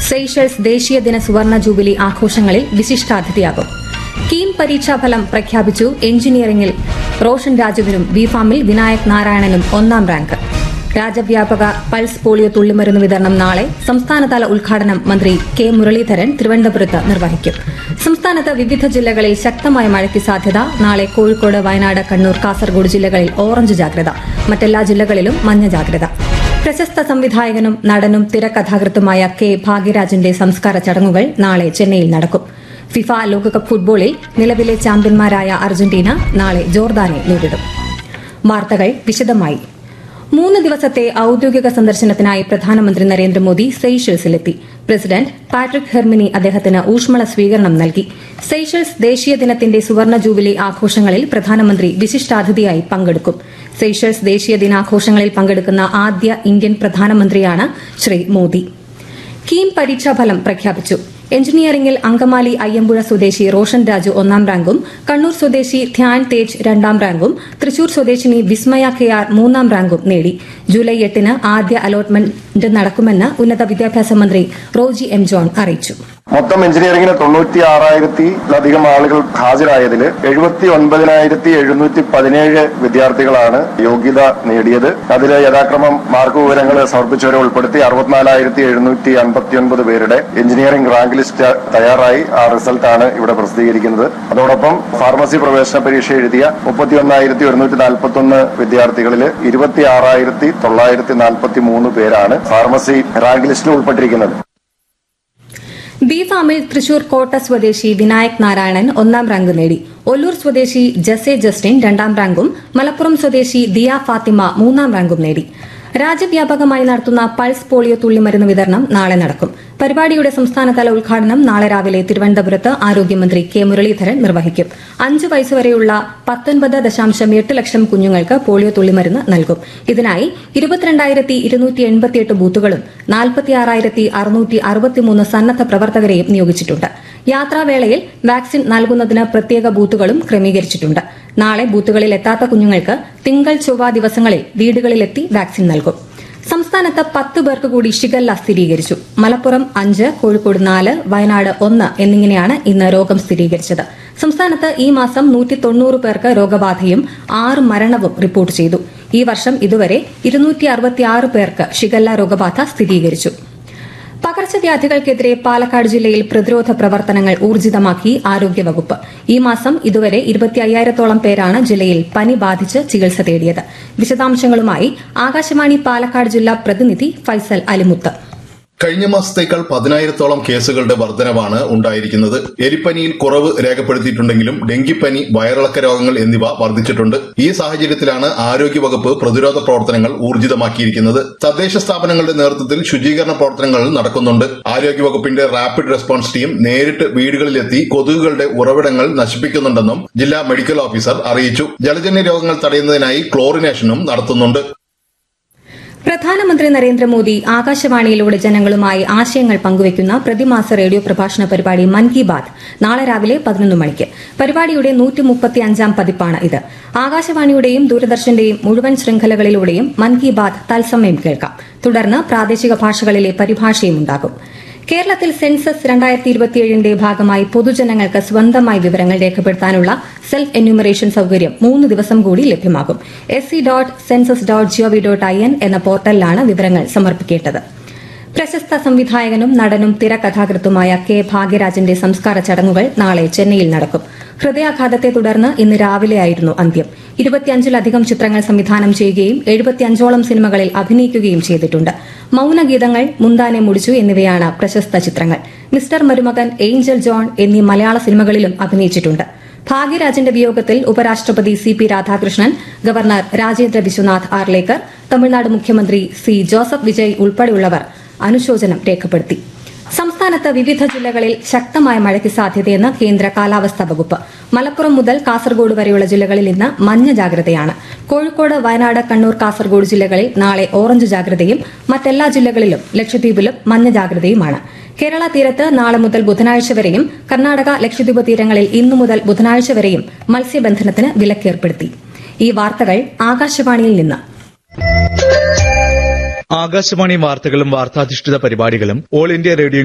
സെയ്ഷൽസ് ദേശീയ ദിന സുവർണ ജൂബിലി ആഘോഷങ്ങളിൽ വിശിഷ്ടാതിഥിയാകും കീം പരീക്ഷാഫലം പ്രഖ്യാപിച്ചു എഞ്ചിനീയറിംഗിൽ റോഷൻ രാജുവിനും ബിഫാമിൽ വിനായക് നാരായണനും ഒന്നാം റാങ്ക് രാജ്യവ്യാപക പൾസ് പോളിയോ തുള്ളിമരുന്ന് വിതരണം നാളെ സംസ്ഥാനതല ഉദ്ഘാടനം മന്ത്രി കെ മുരളീധരൻ തിരുവനന്തപുരത്ത് നിർവഹിക്കും സംസ്ഥാനത്ത് വിവിധ ജില്ലകളിൽ ശക്തമായ മഴയ്ക്ക് സാധ്യത നാളെ കോഴിക്കോട് വയനാട് കണ്ണൂർ കാസർഗോഡ് ജില്ലകളിൽ ഓറഞ്ച് ജാഗ്രത മറ്റെല്ലാ ജില്ലകളിലും മഞ്ഞ ജാഗ്രത പ്രശസ്ത സംവിധായകനും നടനും തിരക്കഥാകൃത്തുമായ കെ ഭാഗ്യരാജിന്റെ സംസ്കാര ചടങ്ങുകൾ നാളെ ചെന്നൈയിൽ നടക്കും ഫിഫ ലോകകപ്പ് ഫുട്ബോളിൽ നിലവിലെ ചാമ്പ്യന്മാരായ അർജന്റീന നാളെ ജോർദാനെ നേരിടും വാർത്തകൾ വിശദമായി മൂന്ന് ദിവസത്തെ ഔദ്യോഗിക സന്ദർശനത്തിനായി പ്രധാനമന്ത്രി നരേന്ദ്രമോദി സെയ്ഷൽസിലെത്തി പ്രസിഡന്റ് പാട്രിക് ഹെർമിനി അദ്ദേഹത്തിന് ഊഷ്മള സ്വീകരണം നൽകി സെയ്ഷൽസ് ദേശീയ ദിനത്തിന്റെ സുവർണ ജൂബിലി ആഘോഷങ്ങളിൽ പ്രധാനമന്ത്രി വിശിഷ്ടാതിഥിയായി പങ്കെടുക്കും സെയ്ഷൽസ് ദേശീയ ദിനാഘോഷങ്ങളിൽ പങ്കെടുക്കുന്ന ആദ്യ ഇന്ത്യൻ പ്രധാനമന്ത്രിയാണ് ശ്രീ മോദി കീം പരീക്ഷാഫലം പ്രഖ്യാപിച്ചു എഞ്ചിനീയറിംഗിൽ അങ്കമാലി അയ്യമ്പുഴ സ്വദേശി റോഷൻ രാജു ഒന്നാം റാങ്കും കണ്ണൂർ സ്വദേശി ധ്യാൻ തേജ് രണ്ടാം റാങ്കും തൃശൂർ സ്വദേശിനി വിസ്മയ കെ ആർ മൂന്നാം റാങ്കും നേടി ജൂലൈ എട്ടിന് ആദ്യ അലോട്ട്മെന്റ് നടക്കുമെന്ന് ഉന്നത വിദ്യാഭ്യാസ മന്ത്രി റോജി എം ജോൺ അറിയിച്ചു മൊത്തം എഞ്ചിനീയറിംഗിന് തൊണ്ണൂറ്റി ആറായിരത്തിലധികം ആളുകൾ ഹാജരായതിൽ എഴുപത്തി ഒൻപതിനായിരത്തി എഴുന്നൂറ്റി പതിനേഴ് വിദ്യാർത്ഥികളാണ് യോഗ്യത നേടിയത് അതിൽ യഥാക്രമം മാർക്ക് വിവരങ്ങൾ സമർപ്പിച്ചവരെ ഉൾപ്പെടുത്തി അറുപത്തിനാലായിരത്തി എഴുന്നൂറ്റി അൻപത്തിയൊൻപത് പേരുടെ എഞ്ചിനീയറിംഗ് റാങ്ക് ലിസ്റ്റ് തയ്യാറായി ആ റിസൾട്ടാണ് ഇവിടെ പ്രസിദ്ധീകരിക്കുന്നത് അതോടൊപ്പം ഫാർമസി പ്രവേശന പരീക്ഷ എഴുതിയ മുപ്പത്തി ഒന്നായിരത്തി ഒരുന്നൂറ്റി നാൽപ്പത്തി ഒന്ന് വിദ്യാർത്ഥികളിൽ ഇരുപത്തി ആറായിരത്തി തൊള്ളായിരത്തി നാൽപ്പത്തി മൂന്ന് പേരാണ് ഫാർമസി റാങ്ക് ലിസ്റ്റിൽ ഉൾപ്പെട്ടിരിക്കുന്നത് ബി ഫാമിൽ തൃശൂർ കോട്ട സ്വദേശി വിനായക് നാരായണൻ ഒന്നാം റാങ്ക് നേടി ഒല്ലൂർ സ്വദേശി ജസെ ജസ്റ്റിൻ രണ്ടാം റാങ്കും മലപ്പുറം സ്വദേശി ദിയ ഫാത്തിമ മൂന്നാം റാങ്കും നേടി രാജ്യവ്യാപകമായി നടത്തുന്ന പൾസ് പോളിയോ തുള്ളിമരുന്ന് വിതരണം നാളെ നടക്കും പരിപാടിയുടെ സംസ്ഥാനതല ഉദ്ഘാടനം നാളെ രാവിലെ തിരുവനന്തപുരത്ത് ആരോഗ്യമന്ത്രി കെ മുരളീധരൻ നിർവഹിക്കും അഞ്ച് വയസ്സുവരെയുള്ള പത്തൊൻപത് ദശാംശം എട്ട് ലക്ഷം കുഞ്ഞുങ്ങൾക്ക് പോളിയോ തുള്ളിമരുന്ന് നൽകും ഇതിനായി ഇരുപത്തിരണ്ടായിരത്തി ഇരുന്നൂറ്റി എൺപത്തിയെട്ട് ബൂത്തുകളും നാൽപ്പത്തിയാറായിരത്തി അറുന്നൂറ്റി അറുപത്തിമൂന്ന് സന്നദ്ധ പ്രവർത്തകരെയും നിയോഗിച്ചിട്ടുണ്ട് യാത്രാവേളയിൽ വാക്സിൻ നൽകുന്നതിന് പ്രത്യേക ബൂത്തുകളും ക്രമീകരിച്ചിട്ടുണ്ട് നാളെ ബൂത്തുകളിൽ എത്താത്ത കുഞ്ഞുങ്ങൾക്ക് തിങ്കൾ ചൊവ്വ ദിവസങ്ങളിൽ വീടുകളിലെത്തി വാക്സിൻ നൽകും സംസ്ഥാനത്ത് പത്ത് പേർക്ക് കൂടി ഷിഗല്ല സ്ഥിരീകരിച്ചു മലപ്പുറം അഞ്ച് കോഴിക്കോട് നാല് വയനാട് ഒന്ന് എന്നിങ്ങനെയാണ് ഇന്ന് രോഗം സ്ഥിരീകരിച്ചത് സംസ്ഥാനത്ത് ഈ മാസം നൂറ്റി തൊണ്ണൂറ് പേർക്ക് രോഗബാധയും ആറ് മരണവും റിപ്പോർട്ട് ചെയ്തു ഈ വർഷം ഇതുവരെ ഇരുന്നൂറ്റി അറുപത്തിയാറ് പേർക്ക് ഷിഗല്ല രോഗബാധ സ്ഥിരീകരിച്ചു പകർച്ചവ്യാധികൾക്കെതിരെ പാലക്കാട് ജില്ലയിൽ പ്രതിരോധ പ്രവർത്തനങ്ങൾ ഊർജിതമാക്കി ആരോഗ്യവകുപ്പ് ഈ മാസം ഇതുവരെ ഇരുപത്തി അയ്യായിരത്തോളം പേരാണ് ജില്ലയിൽ പനി ബാധിച്ച് ചികിത്സ തേടിയത് വിശദാംശങ്ങളുമായി ആകാശവാണി പാലക്കാട് ജില്ലാ പ്രതിനിധി ഫൈസൽ അലിമുത്ത് കഴിഞ്ഞ മാസത്തേക്കാൾ പതിനായിരത്തോളം കേസുകളുടെ വർധനവാണ് ഉണ്ടായിരിക്കുന്നത് എലിപ്പനിയിൽ കുറവ് രേഖപ്പെടുത്തിയിട്ടുണ്ടെങ്കിലും ഡെങ്കിപ്പനി വയറിളക്ക രോഗങ്ങൾ എന്നിവ വർദ്ധിച്ചിട്ടുണ്ട് ഈ സാഹചര്യത്തിലാണ് ആരോഗ്യവകുപ്പ് പ്രതിരോധ പ്രവർത്തനങ്ങൾ ഊർജിതമാക്കിയിരിക്കുന്നത് തദ്ദേശ സ്ഥാപനങ്ങളുടെ നേതൃത്വത്തിൽ ശുചീകരണ പ്രവർത്തനങ്ങൾ നടക്കുന്നുണ്ട് ആരോഗ്യവകുപ്പിന്റെ റാപ്പിഡ് റെസ്പോൺസ് ടീം നേരിട്ട് വീടുകളിലെത്തി കൊതുകുകളുടെ ഉറവിടങ്ങൾ നശിപ്പിക്കുന്നുണ്ടെന്നും ജില്ലാ മെഡിക്കൽ ഓഫീസർ അറിയിച്ചു ജലജന്യ രോഗങ്ങൾ തടയുന്നതിനായി ക്ലോറിനേഷനും നടത്തുന്നുണ്ട് പ്രധാനമന്ത്രി നരേന്ദ്രമോദി ആകാശവാണിയിലൂടെ ജനങ്ങളുമായി ആശയങ്ങൾ പങ്കുവയ്ക്കുന്ന പ്രതിമാസ റേഡിയോ പ്രഭാഷണ പരിപാടി മൻ കി ബാത് നാളെ രാവിലെ പതിനൊന്ന് മണിക്ക് പരിപാടിയുടെ നൂറ്റി മുപ്പത്തിയഞ്ചാം പതിപ്പാണ് ഇത് ആകാശവാണിയുടെയും ദൂരദർശന്റെയും മുഴുവൻ ശൃംഖലകളിലൂടെയും മൻ കി ബാത് തത്സമയം കേൾക്കാം തുടർന്ന് പ്രാദേശിക ഭാഷകളിലെ പരിഭാഷയും ഉണ്ടാകും കേരളത്തിൽ സെൻസസ് രണ്ടായിരത്തി ഇരുപത്തിയേഴിന്റെ ഭാഗമായി പൊതുജനങ്ങൾക്ക് സ്വന്തമായി വിവരങ്ങൾ രേഖപ്പെടുത്താനുള്ള സെൽഫ് എന്യൂമറേഷൻ സൌകര്യം മൂന്ന് ദിവസം കൂടി ലഭ്യമാകും S C dot census dot GOV dot I N എന്ന പോർട്ടലിലാണ് വിവരങ്ങൾ സമർപ്പിക്കേണ്ടത് പ്രശസ്ത സംവിധായകനും നടനും തിരക്കഥാകൃത്തുമായ കെ ഭാഗ്യരാജന്റെ സംസ്കാര ചടങ്ങുകൾ നാളെ ചെന്നൈയിൽ നടക്കും ഹൃദയാഘാതത്തെ തുടർന്ന് ഇന്ന് രാവിലെയായിരുന്നു അന്ത്യം ഇരുപത്തിയഞ്ചിലധികം ചിത്രങ്ങൾ സംവിധാനം ചെയ്യുകയും എഴുപത്തിയഞ്ചോളം സിനിമകളിൽ അഭിനയിക്കുകയും ചെയ്തിട്ടുണ്ട് മൌനഗീതങ്ങൾ മുന്താനെ മുടിച്ചു എന്നിവയാണ് പ്രശസ്ത ചിത്രങ്ങൾ മിസ്റ്റർ മരുമകൻ ഏഞ്ചൽ ജോൺ എന്നീ മലയാള സിനിമകളിലും അഭിനയിച്ചിട്ടുണ്ട് ഭാഗ്യരാജന്റെ വിയോഗത്തിൽ ഉപരാഷ്ട്രപതി C P Radhakrishnan governor Rajendra Vishwanath Arlekar Tamil Nadu മുഖ്യമന്ത്രി സി ജോസഫ് വിജയ് ഉൾപ്പെടെയുള്ളവർ അനുശോചനം രേഖപ്പെടുത്തി സംസ്ഥാനത്ത് വിവിധ ജില്ലകളിൽ ശക്തമായ മഴയ്ക്ക് സാധ്യതയെന്ന് കേന്ദ്ര കാലാവസ്ഥാ വകുപ്പ് മലപ്പുറം മുതൽ കാസർഗോഡ് വരെയുള്ള ജില്ലകളിൽ ഇന്ന് മഞ്ഞ ജാഗ്രതയാണ് കോഴിക്കോട് വയനാട് കണ്ണൂർ കാസർഗോഡ് ജില്ലകളിൽ നാളെ ഓറഞ്ച് ജാഗ്രതയും മറ്റെല്ലാ ജില്ലകളിലും ലക്ഷദ്വീപിലും മഞ്ഞ ജാഗ്രതയുമാണ് കേരള തീരത്ത് നാളെ മുതൽ ബുധനാഴ്ച വരെയും കർണാടക ലക്ഷദ്വീപ് തീരങ്ങളിൽ ഇന്നു മുതൽ ബുധനാഴ്ച വരെയും മത്സ്യബന്ധനത്തിന് വിലക്കേർപ്പെടുത്തി ഈ വാർത്തകൾ ആകാശവാണിയിൽ നിന്ന് ആകാശവാണി വാർത്തകളും വാർത്താധിഷ്ഠിത പരിപാടികളും ഓൾ ഇന്ത്യ റേഡിയോ